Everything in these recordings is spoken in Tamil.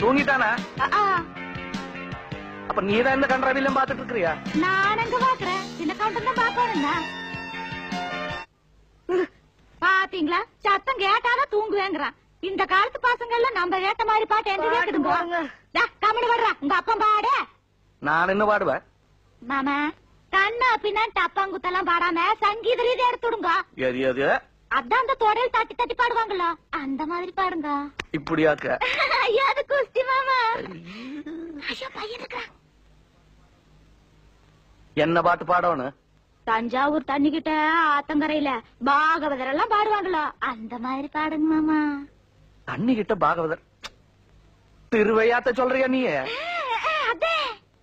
தூங்கிட்டானா ஆ, ஆ, அப்ப நீதான் இந்த கன்றாவிலும் பாத்துட்டு இருக்கிறியா நான் எங்க பாக்குறேன் சின்ன கவுண்டம் தான் பாக்கணும்னா பாத்தீங்களா சத்தம் கேட்டாதான் தூங்குவேங்கிறான் இந்த காலத்து பசங்க எல்லாம் நம்ம கேட்ட மாதிரி பாட்டு எங்க கேக்குதுங்க பாருங்க. டா, கம்முனு வர்றா உங்க அப்பா பாடு நான் என்ன பாடுவேன் மாமா கண்ணா பின்னா டப்பாங்குத்தெல்லாம் பாடாம சங்கீத ரீதி எடுத்துடுங்க எது எது அதான் அந்த தொடையில் தட்டி தட்டி பாடுவாங்களா அந்த மாதிரி பாடுங்க இப்படியாக்க ஐயா அது குஸ்தி மாமா ஐயோ பையன் இருக்கிறான் என்ன பாட்டு பாடணும் தஞ்சாவூர் தண்ணிக்கிட்ட ஆத்தங்கரையில பாகவதர் எல்லாம் பாடுவாங்களா அந்த மாதிரி பாடுங்க மாமா தண்ணி கிட்ட பாகவதர் திருவையாத்த சொல்றியா நீ அதே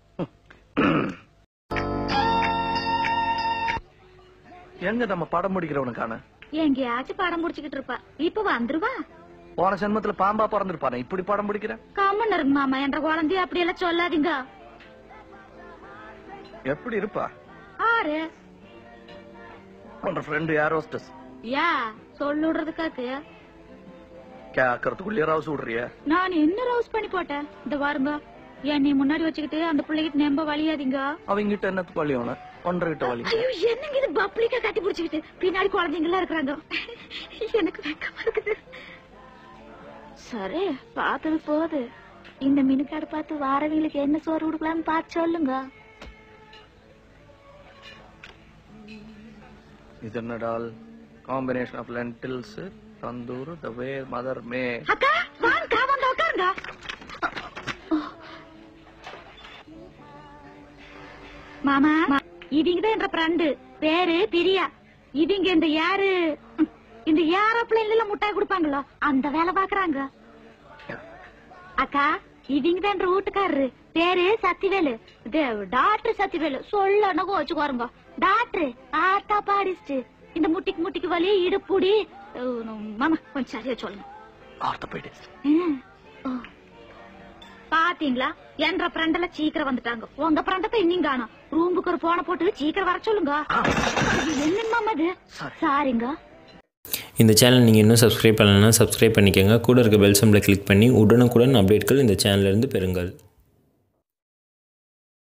எங்க நம்ம படம் முடிக்கிறவனுக்கான எங்கேயாச்சும் படம் முடிச்சுக்கிட்டு இருப்பா இப்ப வந்துருவா போன ஜென்மத்துல பாம்பா பிறந்திருப்பானே இப்படி படம் முடிக்கிறேன் கம்மன் இருங்க மாமா என்ற குழந்தைய அப்படி எல்லாம் சொல்லாதீங்க எப்படி இருப்பா ஆறு உன் ஃப்ரெண்டு யார் ஹோஸ்டஸ் யா சொல்லுடுறதுக்காக்கு கேக்கறதுக்குள்ளே ராவ் விடுறிய நான் என்ன ரவுஸ் பண்ணி போட்டேன் இந்த பாருங்க என்னை முன்னாடி வச்சுக்கிட்டு அந்த பிள்ளைகிட்ட நம்ப வழியாதீங்க அவங்கிட்ட என்னத்துக்கு வழி அவன ஒன்றரை கிட்ட வழி ஐயோ என்னங்க இது பப்ளிக்கா கட்டி பிடிச்சுக்கிட்டு பின்னாடி குழந்தைங்க எல்லாம் இருக்கிறாங்க எனக்கு வெக்கமா இருக்குது சரி பார்த்தது போகுது இந்த மினுக்காடு பார்த்து வாரவங்களுக்கு என்ன சோறு கொடுக்கலாம்னு பார்த்து சொல்லுங்க இது என்னடால் combination of lentils tandoor the way mother மே அக்கா வாங்க வந்து உட்காருங்க மாமா இவங்க தான் என்ற ஃப்ரெண்டு பேரு பிரியா இவங்க இந்த யாரு ம், இந்த ஏரோப்ளேன்ல முட்டாய் கொடுப்பாங்களோ அந்த வேலை பாக்குறாங்க அக்கா இவங்க தான் என்ற வீட்டுக்காரரு பேரு சத்திவேலு இது டாக்டர் சத்திவேலு சொல்லணும் வச்சுக்கோருங்க டாக்டர் ஆத்தா பாடிஸ்ட் இந்த முட்டிக்கு முட்டிக்கு வலி இடுப்புடி அஹ், மாமா கொஞ்சம் சரியா சொல்லுங்க ஆர்த்தோபெடிக்ஸ் ம். ஓ. பாத்தீங்களா என்ற ஃப்ரெண்ட்ல சீக்கிரம் வந்துட்டாங்க உங்க ஃப்ரெண்ட இன்னும் காணும் ரூமுக்கு ஒரு போன போட்டு சீக்கிரம் வர சொல்லுங்க என்ன மாமா இது சாரிங்க இந்த சேனல் நீங்கள் இன்னும் சப்ஸ்கிரைப் பண்ணலைன்னா சப்ஸ்கிரைப் பண்ணிக்கோங்க கூட இருக்க பெல் சிம்பிளை கிளிக் பண்ணி உடனுக்குடன் அப்டேட்கள் இந்த சேனல்லேருந்து பெறுங்கள்